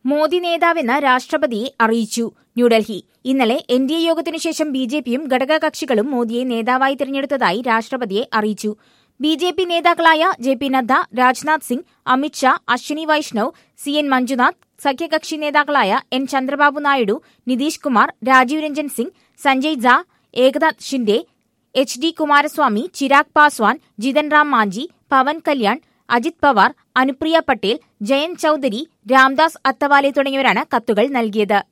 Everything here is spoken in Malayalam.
മോദി നേതാവെന്ന് രാഷ്ട്രപതിയെ അറിയിച്ചു ന്യൂഡൽഹി ഇന്നലെ എൻ ഡി എ യോഗത്തിനു ശേഷം ബി ജെ പിയും ഘടകകക്ഷികളും മോദിയെ നേതാവായി തിരഞ്ഞെടുത്തതായി രാഷ്ട്രപതിയെ അറിയിച്ചു ബി ജെ പി നേതാക്കളായ J P Nadda Rajnath Singh Amit Shah Ashwini Vaishnaw C N Manjunath സഖ്യകക്ഷി നേതാക്കളായ N Chandrababu Naidu Nitish Kumar Rajiv Ranjan Singh Sanjay Jha Eknath Shinde H D Kumaraswamy Chirag Paswan Jitan Ram Manjhi Pawan Kalyan Ajit Pawar Anupriya Patel Jayant Chaudhary Ramdas Athawale തുടങ്ങിയവരാണ് കത്തുകൾ നൽകിയത്